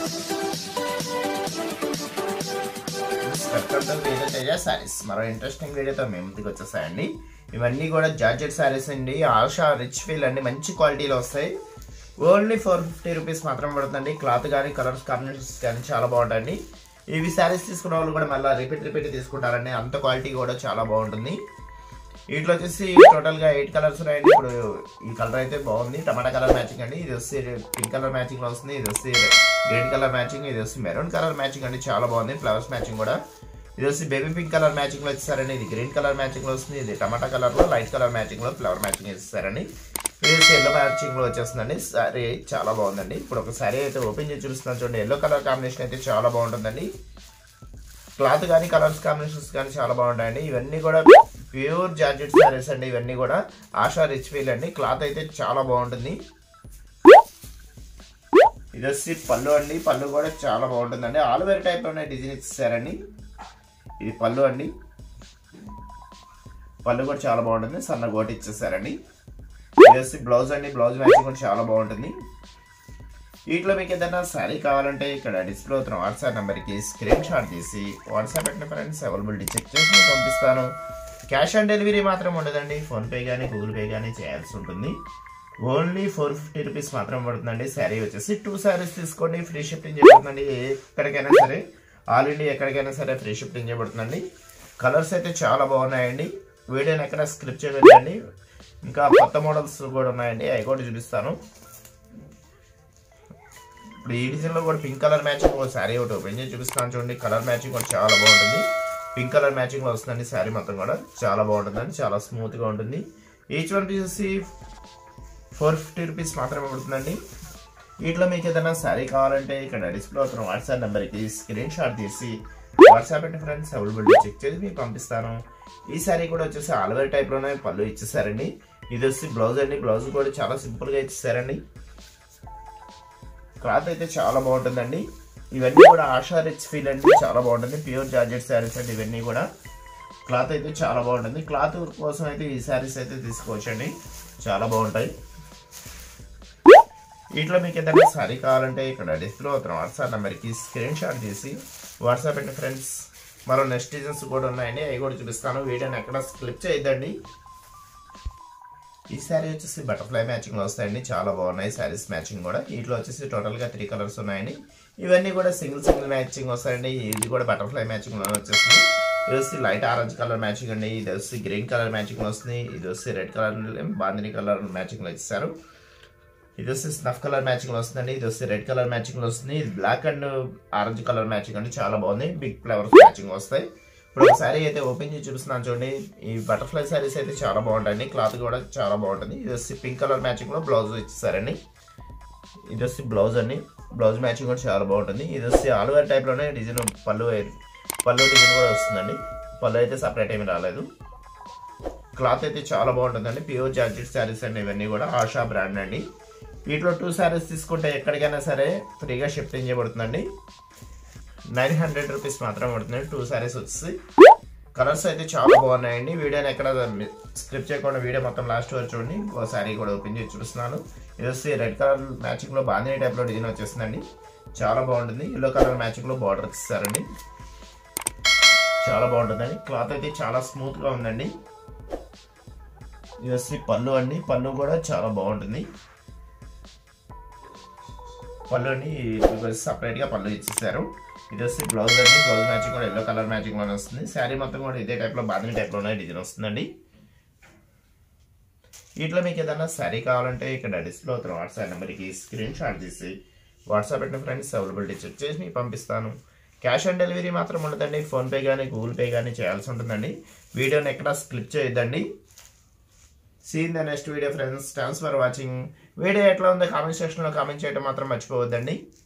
welcome to video Teja sarees మరో interesting వీడియోతో మేము ముందుకు వచ్చేసాయండి ఇవన్నీ కూడా జార్జెట్ సారీస్ అండి ఆశా రిచ్ ఫీల్ అండి మంచి క్వాలిటీలో వస్తాయి ఓన్లీ ఫోర్ ఫిఫ్టీ రూపీస్ మాత్రం పడుతుంది క్లాత్ కానీ కలర్స్ కాంబినేషన్స్ కానీ చాలా బాగుంటాయండి ఇవి సారీస్ తీసుకున్న వాళ్ళు కూడా మళ్ళీ రిపీట్ రిపీట్ తీసుకుంటారండి అంత క్వాలిటీ కూడా చాలా బాగుంటుంది వీటిలో వచ్చేసి టోటల్ గా ఎయిట్ కలర్స్ ఉన్నాయండి ఇప్పుడు ఈ కలర్ అయితే బాగుంది టమాటా కలర్ మ్యాచింగ్ అండి ఇది వచ్చి పింక్ కలర్ మ్యాచింగ్ లో వస్తుంది ఇది వచ్చి గ్రీన్ కలర్ మ్యాచింగ్ ఇది వచ్చి మెరూన్ కలర్ మ్యాచింగ్ అండి చాలా బాగుంది ఫ్లవర్స్ మ్యాచింగ్ కూడా ఇది వచ్చి బేబీ పింక్ కలర్ మ్యాచింగ్ లో ఇచ్చారండి ఇది గ్రీన్ కలర్ మ్యాచింగ్ లో వస్తుంది ఇది టమాటా కలర్ లో లైట్ కలర్ మ్యాచింగ్ లో ఫ్లవర్ మ్యాచింగ్ ఇస్తారండి ఇది వచ్చి ఎల్లో మ్యాచింగ్ లో వచ్చేస్తుందండి సారీ చాలా బాగుందండి ఇప్పుడు ఒక సారీ అయితే ఓపెన్ చేసి చూపిస్తున్నాను చూడండి ఎల్లో కలర్ కాంబినేషన్ అయితే చాలా బాగుంటుందండి క్లాత్ కానీ కలర్స్ కాంబినేషన్స్ కానీ చాలా బాగుంటాయండి ఇవన్నీ కూడా ప్యూర్ జార్జెట్ సారీస్ అండి ఇవన్నీ కూడా ఆశా రిచ్ ఫీల్ అండి క్లాత్ అయితే చాలా బాగుంటుంది ఇది వచ్చి పళ్ళు అండి పళ్ళు కూడా చాలా బాగుంటుందండి ఆల్ వేర్ టైప్ లోనే డిజైన్ ఇచ్చారండి ఇది పళ్ళు అండి పళ్ళు కూడా చాలా బాగుంటుంది సన్న గోటి ఇచ్చేసారండి ఇది వచ్చి బ్లౌజ్ అండి బ్లౌజ్ మ్యాచింగ్ కూడా చాలా బాగుంటుంది వీటిలో మీకు ఏదైనా శారీ కావాలంటే ఇక్కడ డిస్ప్లే అవుతున్న వాట్సాప్ నెంబర్కి స్క్రీన్ షాట్ తీసి వాట్సాప్ పెట్టిన ఫ్రెండ్స్ అవైలబిలిటీ చెక్ చేసి మీకు పంపిస్తాను క్యాష్ ఆన్ డెలివరీ మాత్రం ఉండదండి ఫోన్పే కానీ గూగుల్ పే కానీ చేయాల్సి ఉంటుంది ఓన్లీ ఫోర్ ఫిఫ్టీ రూపీస్ మాత్రం పడుతుందండి శారీ వచ్చేసి టూ శారీస్ తీసుకోండి ఫ్రీ షిఫ్టింగ్ చేయబడుతుందండి ఎక్కడికైనా సరే ఆల్ ఇండియా ఎక్కడికైనా సరే ఫ్రీ షిఫ్టింగ్ చేయబడుతుందండి కలర్స్ అయితే చాలా బాగున్నాయండి వీడియోని ఎక్కడ స్క్రిప్ట్ చేయలేదండి ఇంకా కొత్త మోడల్స్ కూడా ఉన్నాయండి అవి కూడా చూపిస్తాను ఇప్పుడు ఈ డిజైన్ లో కూడా పింక్ కలర్ మ్యాచింగ్ ఒక శారీ ఒకటి ఓపెన్ చేసి చూపిస్తాను చూడండి కలర్ మ్యాచింగ్ కూడా చాలా బాగుంటుంది పింక్ కలర్ మ్యాచింగ్ లో వస్తుందండి శారీ మొత్తం కూడా చాలా బాగుంటుందండి చాలా స్మూత్ గా ఉంటుంది each one pieces four fifty rupees మాత్రమే పడుతుందండి వీటిలో మీకు ఏదైనా శారీ కావాలంటే ఇక్కడ డిస్ప్లే అవుతున్న వాట్సాప్ నెంబర్కి స్క్రీన్ షాట్ తీసి వాట్సాప్ అంటే ఫ్రెండ్స్ అవైలబిలిటీ చెక్ చేసి మీకు పంపిస్తాను ఈ శారీ కూడా వచ్చేసి ఆల్వేర్ టైప్ లోనే పళ్ళు ఇచ్చేసారండి ఇది వచ్చి బ్లౌజ్ అండి బ్లౌజ్ కూడా చాలా సింపుల్ గా ఇచ్చేసారండి క్లాత్ అయితే చాలా బాగుంటుందండి ఇవన్నీ కూడా ఆషా రిచ్ ఫీల్ అండి చాలా బాగుంటుంది ప్యూర్ జార్జెట్ శారీస్ అండి ఇవన్నీ కూడా క్లాత్ అయితే చాలా బాగుంటుంది క్లాత్ కోసం అయితే ఈ శారీస్ అయితే తీసుకోవచ్చండి చాలా బాగుంటాయి వీటిలో మీకు ఏదైనా శారీ కావాలంటే ఇక్కడ డిస్ప్లే అవుతున్న వాట్సాప్ నెంబర్కి స్క్రీన్ షాట్ తీసి వాట్సాప్ అండి ఫ్రెండ్స్ మరో నెక్స్ట్ డిజైన్స్ కూడా ఉన్నాయండి అవి కూడా చూపిస్తాను వీడియోని ఎక్కడ స్క్లిప్ చేయొద్దండి ఈ శారీ వచ్చేసి బటర్ఫ్లై మ్యాచింగ్ లో వస్తాయండి చాలా బాగున్నాయి శారీస్ మ్యాచింగ్ కూడా వీటిలో వచ్చేసి టోటల్ గా త్రీ కలర్స్ ఉన్నాయండి ఇవన్నీ కూడా సింగిల్ సింగిల్ మ్యాచింగ్ వస్తాయండి ఇది కూడా బటర్ఫ్లై మ్యాచింగ్ లో వచ్చేసింది ఇది వచ్చి లైట్ ఆరెంజ్ కలర్ మ్యాచింగ్ అండి ఇది వచ్చి గ్రీన్ కలర్ మ్యాచింగ్ లో వస్తుంది ఇది వచ్చి red colour bandhani colour matching లో ఇచ్చారు ఇది వచ్చి స్నఫ్ కలర్ మ్యాచింగ్ లో వస్తుందండి ఇది వచ్చి రెడ్ కలర్ మ్యాచింగ్ లో వస్తుంది ఇది black and orange colour matching అండి చాలా బాగుంది బిగ్ ఫ్లవర్స్ మ్యాచింగ్ వస్తాయి ఇప్పుడు ఒక శారీ అయితే ఓపెన్ చేసి చూపిస్తున్నాను చూడండి ఈ బటర్ఫ్లై శారీస్ అయితే చాలా బాగుంటాయండి క్లాత్ కూడా చాలా బాగుంటుంది ఇది వచ్చి పింక్ కలర్ మ్యాచింగ్ లో బ్లౌజ్ ఇచ్చేసారండి ఇది వచ్చి బ్లౌజ్ అండి బ్లౌజ్ మ్యాచింగ్ కూడా చాలా బాగుంటుంది ఇది వచ్చి ఆల్వేర్ టైప్ లోనే డిజైన్ పళ్ళు పళ్ళు డిజైన్ కూడా వస్తుందండి పళ్ళు అయితే సపరేట్ ఏమి రాలేదు క్లాత్ అయితే చాలా బాగుంటుందండి ప్యూర్ జార్జెట్ శారీస్ అండి ఇవన్నీ కూడా ఆషా బ్రాండ్ అండి వీటిలో టూ శారీస్ తీసుకుంటే ఎక్కడికైనా సరే ఫ్రీగా షిఫ్టింగ్ చేయబడుతుందండి నైన్ హండ్రెడ్ రూపీస్ మాత్రమే పడుతుంది టూ శారీస్ వచ్చి కలర్స్ అయితే చాలా బాగున్నాయండి వీడియోని ఎక్కడ స్క్రిప్ట్ చేయకుండా వీడియో మొత్తం లాస్ట్ వరకు చూడండి ఇంకో శారీ కూడా ఓపెన్ చేసి చూపిస్తున్నాను ఇది వచ్చి రెడ్ కలర్ మ్యాచింగ్ లో బాందిని టైప్ లో డిజైన్ వచ్చేస్తుందండి చాలా బాగుంటుంది ఎల్లో కలర్ మ్యాచింగ్ లో బార్డర్ ఇస్తారండి చాలా బాగుంటుందండి క్లాత్ అయితే చాలా స్మూత్ గా ఉందండి ఇది వచ్చి పళ్ళు అండి పళ్ళు కూడా చాలా బాగుంటుంది పళ్ళుని సపరేట్ గా పళ్ళు ఇచ్చేసారు ఇది వచ్చి బ్లౌజ్ అండి బ్లౌజ్ మ్యాచింగ్ కూడా ఎల్లో కలర్ మ్యాచింగ్ లోనే వస్తుంది శారీ మొత్తం కూడా ఇదే టైప్ లో బాదిని టైప్ లోనే డిజైన్ వస్తుందండి వీటిలో మీకు ఏదైనా శారీ కావాలంటే ఇక్కడ డిస్ప్లే అవుతున్న వాట్సాప్ నెంబర్కి స్క్రీన్ షాట్ తీసి వాట్సాప్ పెట్టిన ఫ్రెండ్స్ అవైలబిలిటీ చెక్ చేసి మీకు పంపిస్తాను క్యాష్ ఆన్ డెలివరీ మాత్రం ఉండదండి ఫోన్పే కానీ గూగుల్ పే కానీ చేయాల్సి ఉంటుందండి వీడియోని ఎక్కడ స్క్లిప్ చేయొద్దండి see in the next video friends thanks for watching video ఎట్లా ఉందో కామెంట్ సెక్షన్లో కామెంట్ చేయడం మాత్రం మర్చిపోవద్దండి